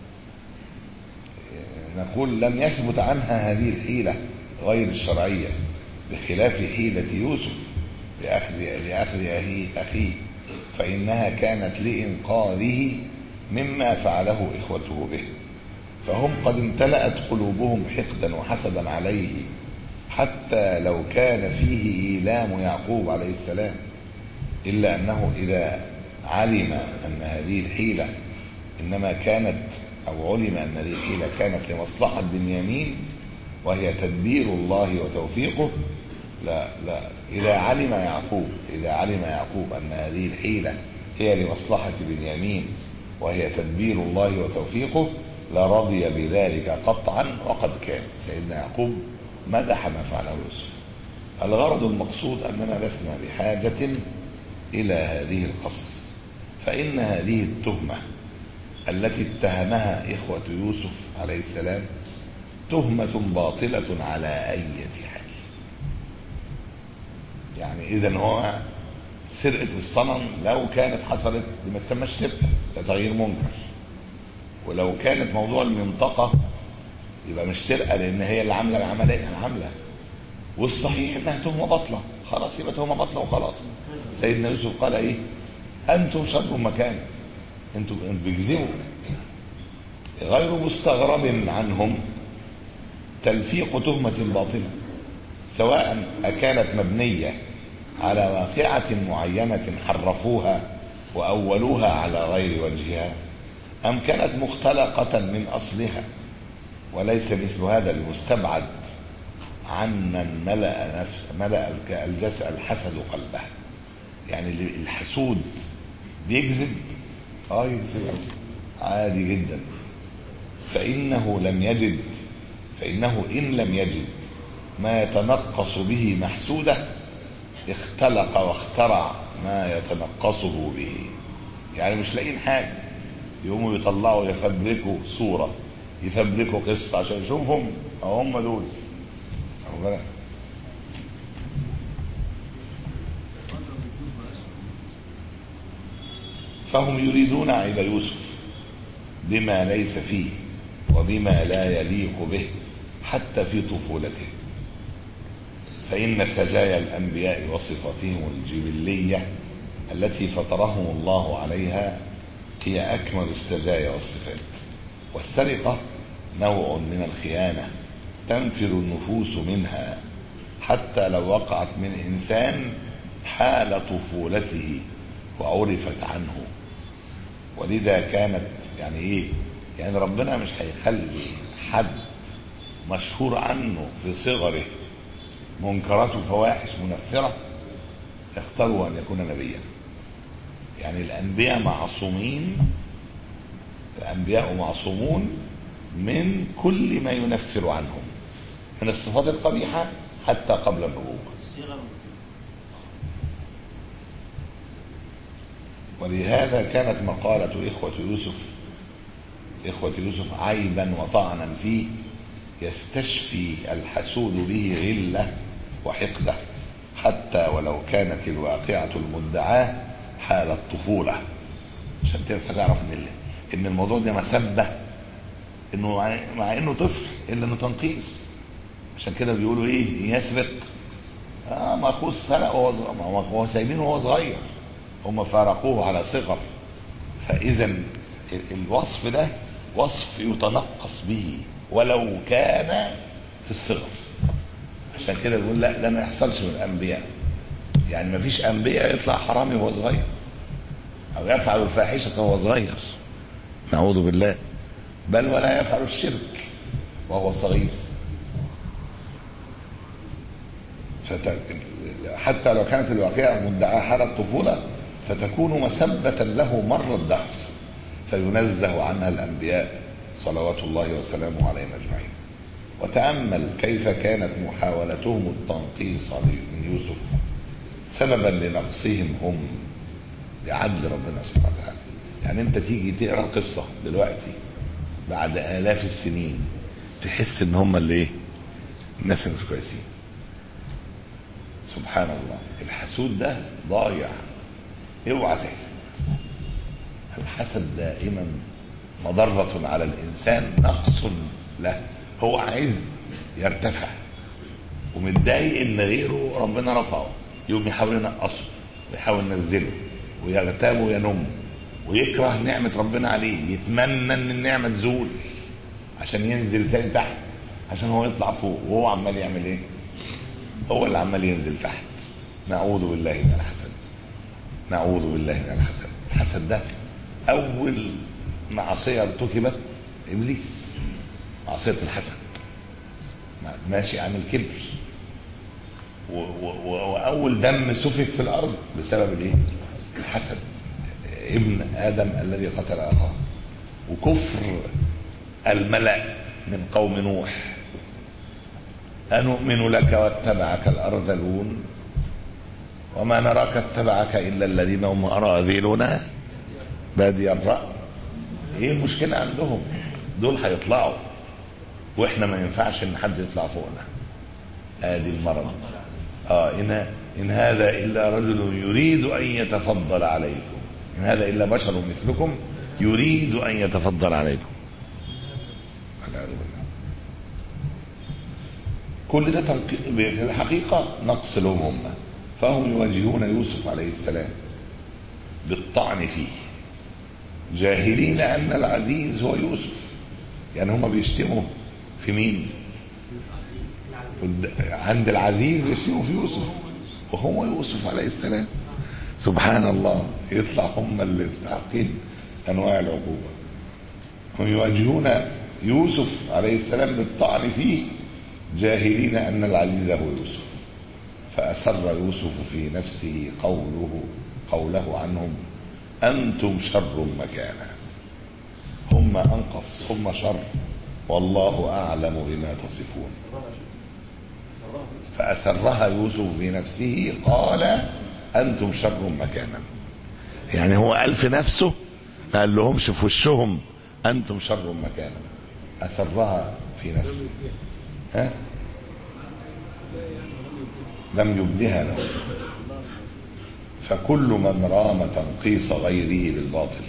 نقول لم يثبت عنها هذه الحيلة غير الشرعية بخلاف حيلة يوسف لأخذ لأخذ أخيه أخيه فإنها كانت لإنقاذه مما فعله إخوته به فهم قد امتلأت قلوبهم حقدا وحسدا عليه حتى لو كان فيه إيلام يعقوب عليه السلام إلا أنه إذا علم أن هذه الحيلة إنما كانت أو علم أن هذه الحيلة كانت لمصلحة بنيامين وهي تدبير الله وتوفيقه لا لا إذا علم يعقوب إذا علم يعقوب أن هذه الحيلة هي لمصلحة بنيامين وهي تدبير الله وتوفيقه لرضي بذلك قطعا وقد كان سيدنا يعقوب مدح ما فعله يوسف الغرض المقصود أننا لسنا بحاجة إلى هذه القصص فإن هذه التهمة التي اتهمها إخوة يوسف عليه السلام تهمة باطلة على أي حال يعني إذا هو سرقة الصنم لو كانت حصلت دي ما تسمىش سرقة ده تغيير منكر ولو كانت موضوع المنطقة يبقى مش سرقة لأن هي اللي عاملة العملية العاملة والصحيح إنها تهمة باطلة خلاص يبقى تهمة باطلة وخلاص سيدنا يوسف قال إيه أنتم شر مكان أنتم بيكذبوا غير مستغرب عنهم تلفيق تهمة باطلة سواء أكانت مبنية على واقعة معينة حرفوها وأولوها على غير وجهها أم كانت مختلقة من أصلها وليس مثل هذا المستبعد عمن ملأ نفس ملأ الجسد الحسد قلبه يعني الحسود بيكذب اه يكذب عادي جدا فإنه لم يجد فإنه إن لم يجد ما يتنقص به محسوده اختلق واخترع ما يتنقصه به يعني مش لاقيين حاجه يقوموا يطلعوا يفبركوا صوره يفبركوا قصه عشان يشوفهم أو هم دول أو بالك فهم يريدون عيب يوسف بما ليس فيه وبما لا يليق به حتى في طفولته فإن سجايا الأنبياء وصفاتهم الجبلية التي فطرهم الله عليها هي أكمل السجايا والصفات والسرقة نوع من الخيانة تنفر النفوس منها حتى لو وقعت من إنسان حال طفولته وعرفت عنه ولذا كانت يعني إيه يعني ربنا مش هيخلي حد مشهور عنه في صغره منكرات وفواحش منفرة اختاروا أن يكون نبيا يعني الأنبياء معصومين الأنبياء معصومون من كل ما ينفر عنهم من الصفات القبيحة حتى قبل النبوة ولهذا كانت مقالة إخوة يوسف إخوة يوسف عيبا وطعنا فيه يستشفي الحسود به غلة وحقدة حتى ولو كانت الواقعة المدعاة حال الطفولة عشان تنفع تعرف ان ان الموضوع ده مسبة انه مع انه طفل الا انه تنقيص عشان كده بيقولوا ايه يسرق اه ما اخوه سرق وهو هو سايبينه وهو صغير هم فارقوه على صغر فاذا الوصف ده وصف يتنقص به ولو كان في الصغر عشان كده بيقول لا ده ما يحصلش من الانبياء يعني ما فيش انبياء يطلع حرامي وهو صغير او يفعل الفاحشه وهو صغير نعوذ بالله بل ولا يفعل الشرك وهو صغير فت... حتى لو كانت الواقعة مدعاة حال الطفولة فتكون مسبة له مر الدهر فينزه عنها الأنبياء صلوات الله وسلامه عليهم أجمعين وتأمل كيف كانت محاولتهم التنقيص من يوسف سببا لنقصهم هم لعدل ربنا سبحانه وتعالى يعني انت تيجي تقرا القصه دلوقتي بعد آلاف السنين تحس ان هم اللي ايه الناس اللي مش كويسين سبحان الله الحسود ده ضايع اوعى تحسد الحسد دائما مضرة على الإنسان نقص له هو عايز يرتفع ومتضايق إن غيره ربنا رفعه يقوم يحاول ينقصه ويحاول ينزله ويغتاب وينم ويكره نعمة ربنا عليه يتمنى إن النعمة تزول عشان ينزل تاني تحت عشان هو يطلع فوق وهو عمال يعمل إيه؟ هو اللي عمال ينزل تحت نعوذ بالله من الحسد نعوذ بالله من الحسد الحسد ده اول معصيه ارتكبت ابليس معصيه الحسد ماشي عن الكبر و- و- و- واول دم سفك في الارض بسبب الايه الحسد ابن ادم الذي قتل اخاه وكفر الملا من قوم نوح أنؤمن لك واتبعك الأرذلون وما نراك اتبعك إلا الذين هم أراذلنا بادي الرأي إيه المشكلة عندهم دول هيطلعوا وإحنا ما ينفعش إن حد يطلع فوقنا آدي المرض آه إن, إن هذا إلا رجل يريد أن يتفضل عليكم إن هذا إلا بشر مثلكم يريد أن يتفضل عليكم والعياذ بالله كل ده تنق- في الحقيقة نقص لهم هم فهم يواجهون يوسف عليه السلام بالطعن فيه جاهلين أن العزيز هو يوسف يعني هم بيشتموا في مين قد- عند العزيز بيشتموا في يوسف وهو يوسف عليه السلام سبحان الله يطلع هم اللي يستحقين أنواع العقوبة هم يواجهون يوسف عليه السلام بالطعن فيه جاهلين أن العزيز هو يوسف فأسر يوسف في نفسه قوله قوله عنهم أنتم شر مكانا هم أنقص هم شر والله أعلم بما تصفون فأسرها يوسف في نفسه قال أنتم شر مكانا يعني هو قال في نفسه ما قال لهمش في وشهم أنتم شر مكانا أسرها في نفسه ها؟ لم يبدها له فكل من رام تنقيص غيره بالباطل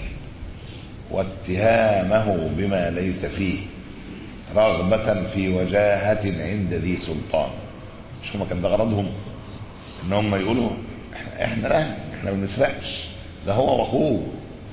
واتهامه بما ليس فيه رغبة في وجاهة عند ذي سلطان مش هما كان ده غرضهم ان هم يقولوا احنا احنا لا احنا ما بنسرقش ده هو واخوه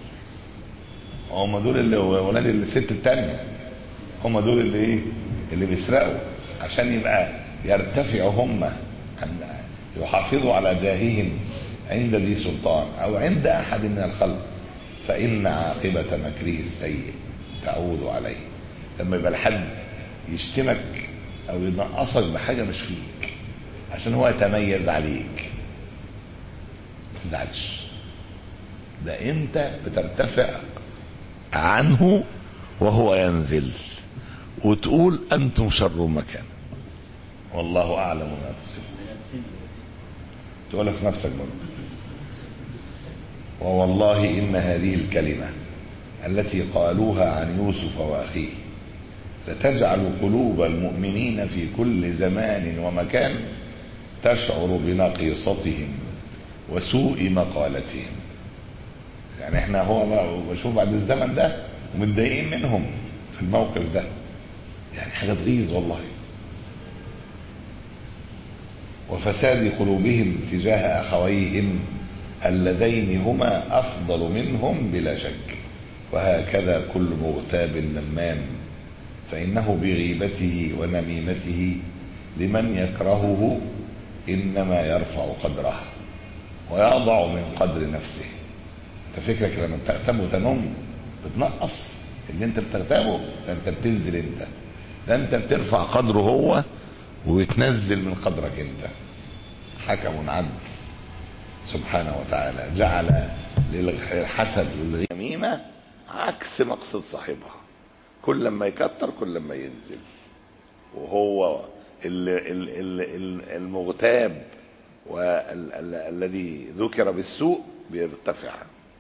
هم دول اللي ولاد الست التانية هم دول اللي ايه اللي بيسرقوا عشان يبقى يرتفعوا هم عن- يحافظوا على جاههم عند ذي سلطان او عند احد من الخلق فان عاقبه مكره السيء تعود عليه لما يبقى الحد يشتمك او ينقصك بحاجه مش فيك عشان هو يتميز عليك ما تزعلش ده انت بترتفع عنه وهو ينزل وتقول انتم شر مكان والله اعلم ما تصفون تقولها في نفسك برضه ووالله ان هذه الكلمه التي قالوها عن يوسف واخيه لتجعل قلوب المؤمنين في كل زمان ومكان تشعر بنقيصتهم وسوء مقالتهم يعني احنا هو بقى- بشوف بعد الزمن ده ومتضايقين منهم في الموقف ده يعني حاجه تغيظ والله وفساد قلوبهم تجاه اخويهم اللذين هما افضل منهم بلا شك وهكذا كل مغتاب نمام فإنه بغيبته ونميمته لمن يكرهه إنما يرفع قدره ويضع من قدر نفسه انت فكرك لما بتغتاب وتنم بتنقص اللي انت بتغتابه ده انت بتنزل انت ده انت بترفع قدره هو وتنزل من قدرك انت حكم عدل سبحانه وتعالى جعل للحسد والغميمة عكس مقصد صاحبها كل ما يكتر كل ما ينزل وهو ال- ال- ال- ال- المغتاب والذي ذكر بالسوء بيرتفع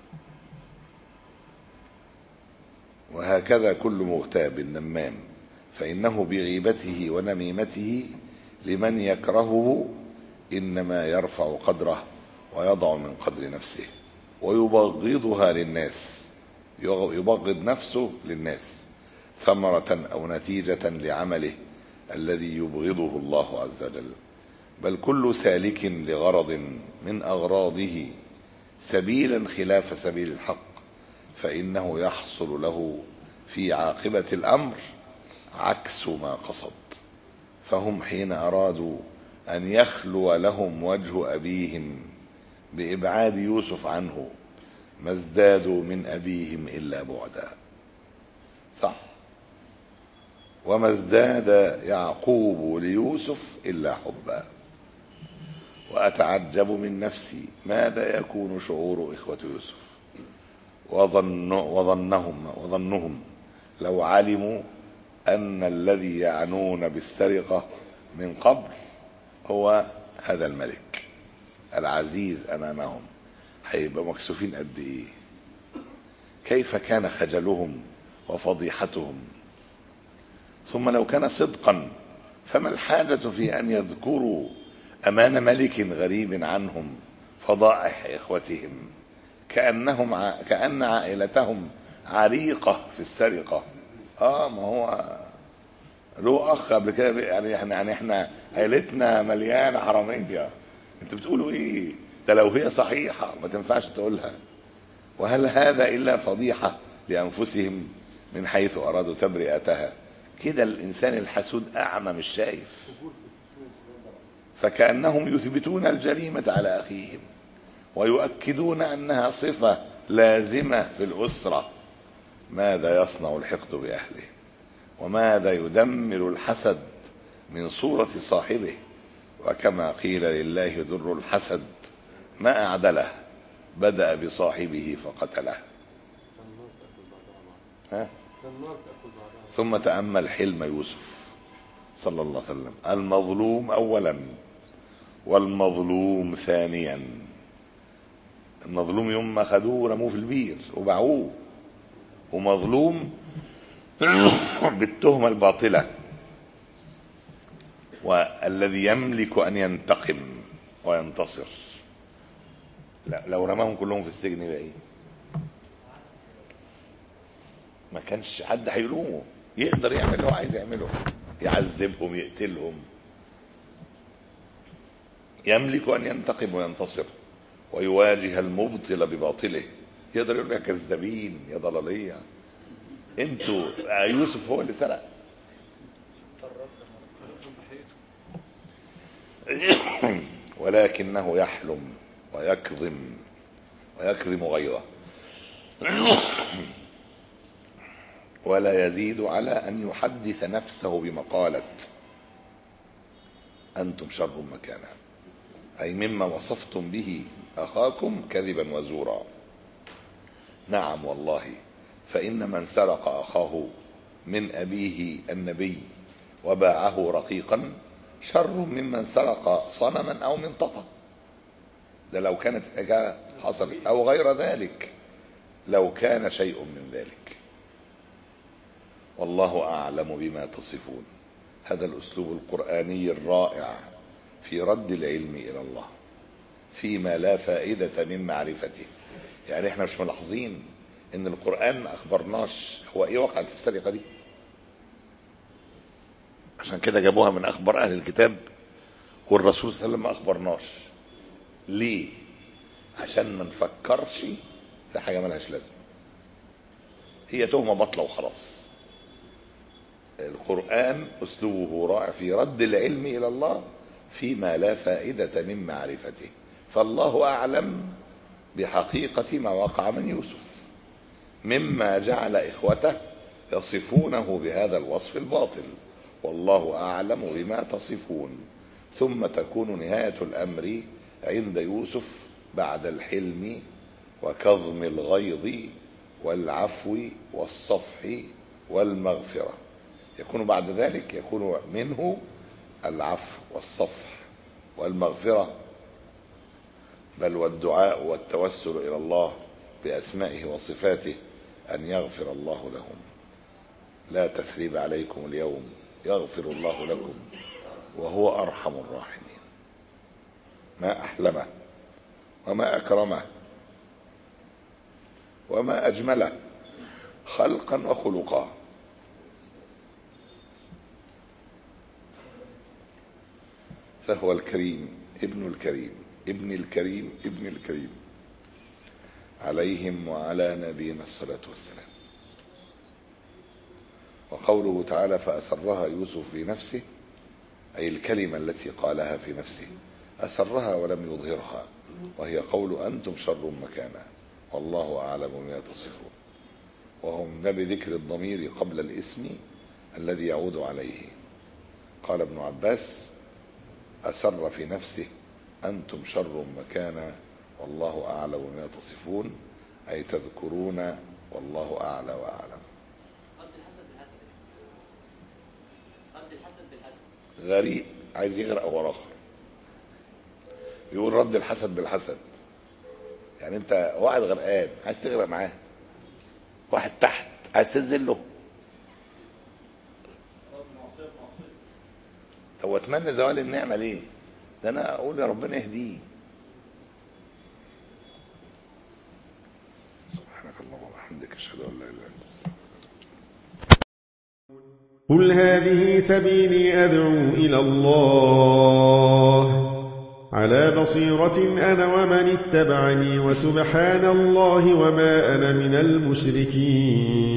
وهكذا كل مغتاب نمام فإنه بغيبته ونميمته لمن يكرهه إنما يرفع قدره ويضع من قدر نفسه ويبغضها للناس يبغض نفسه للناس ثمرة أو نتيجة لعمله الذي يبغضه الله عز وجل بل كل سالك لغرض من أغراضه سبيلا خلاف سبيل الحق فإنه يحصل له في عاقبة الأمر عكس ما قصد فهم حين أرادوا أن يخلو لهم وجه أبيهم بإبعاد يوسف عنه ما ازدادوا من أبيهم إلا بعدا صح وما ازداد يعقوب ليوسف إلا حبا وأتعجب من نفسي ماذا يكون شعور إخوة يوسف وظن وظنهم وظنهم لو علموا أن الذي يعنون بالسرقة من قبل هو هذا الملك العزيز أمامهم هيبقى مكسوفين قد إيه كيف كان خجلهم وفضيحتهم ثم لو كان صدقا فما الحاجة في أن يذكروا أمان ملك غريب عنهم فضائح إخوتهم كأنهم ع... كأن عائلتهم عريقة في السرقة اه ما هو له اخ قبل كده يعني احنا يعني احنا عيلتنا مليانه حراميه انت بتقولوا ايه ده لو هي صحيحه ما تنفعش تقولها وهل هذا الا فضيحه لانفسهم من حيث ارادوا تبرئتها كده الانسان الحسود اعمى مش شايف فكانهم يثبتون الجريمه على اخيهم ويؤكدون انها صفه لازمه في الاسره ماذا يصنع الحقد باهله وماذا يدمر الحسد من صوره صاحبه وكما قيل لله در الحسد ما اعدله بدا بصاحبه فقتله ها؟ ثم تامل حلم يوسف صلى الله عليه وسلم المظلوم اولا والمظلوم ثانيا المظلوم يوم ما خدوه ورموه في البير وباعوه ومظلوم بالتهمة الباطلة والذي يملك أن ينتقم وينتصر لا لو رماهم كلهم في السجن يبقى ايه ما كانش حد هيلومه يقدر يعمل اللي هو عايز يعمله يعذبهم يقتلهم يملك ان ينتقم وينتصر ويواجه المبطل بباطله يقدر يقول يا كذابين يا ضلاليه انتوا يوسف هو اللي سرق ولكنه يحلم ويكظم ويكظم غيظه ولا يزيد على ان يحدث نفسه بمقاله انتم شر مكانا اي مما وصفتم به اخاكم كذبا وزورا نعم والله فان من سرق اخاه من ابيه النبي وباعه رقيقا شر ممن سرق صنما او منطقه ده لو كانت حاجه حصلت او غير ذلك لو كان شيء من ذلك والله اعلم بما تصفون هذا الاسلوب القراني الرائع في رد العلم الى الله فيما لا فائده من معرفته يعني احنا مش ملاحظين ان القران ما اخبرناش هو ايه وقعت السرقه دي عشان كده جابوها من اخبار اهل الكتاب والرسول صلى الله عليه وسلم ما اخبرناش ليه عشان ما نفكرش في حاجه ملهاش لازمه هي تهمه باطله وخلاص القرآن أسلوبه رائع في رد العلم إلى الله فيما لا فائدة من معرفته فالله أعلم بحقيقة ما وقع من يوسف مما جعل إخوته يصفونه بهذا الوصف الباطل والله أعلم بما تصفون ثم تكون نهاية الأمر عند يوسف بعد الحلم وكظم الغيظ والعفو والصفح والمغفرة يكون بعد ذلك يكون منه العفو والصفح والمغفرة بل والدعاء والتوسل إلى الله بأسمائه وصفاته أن يغفر الله لهم لا تثريب عليكم اليوم يغفر الله لكم وهو أرحم الراحمين ما أحلمه وما أكرمه وما أجمله خلقا وخلقا فهو الكريم ابن الكريم ابن الكريم ابن الكريم عليهم وعلى نبينا الصلاة والسلام وقوله تعالى فأسرها يوسف في نفسه أي الكلمة التي قالها في نفسه أسرها ولم يظهرها وهي قول أنتم شر مكانا والله أعلم بما تصفون وهم بذكر الضمير قبل الاسم الذي يعود عليه قال ابن عباس أسر في نفسه أنتم شر مكانا والله أعلم بما تصفون أي تذكرون والله أعلى وأعلم رد الحسد بالحسد رد الحسد بالحسد غريب عايز يغرق ورا اخر يقول رد الحسد بالحسد يعني انت واحد غرقان عايز تغرق معاه واحد تحت عايز تنزل له طب واتمنى زوال النعمه ليه ده انا اقول يا ربنا يهديه سبحانك اللهم وبحمدك اشهد ان لا اله الا انت استغفرك قل هذه سبيلي أدعو إلى الله على بصيرة أنا ومن اتبعني وسبحان الله وما أنا من المشركين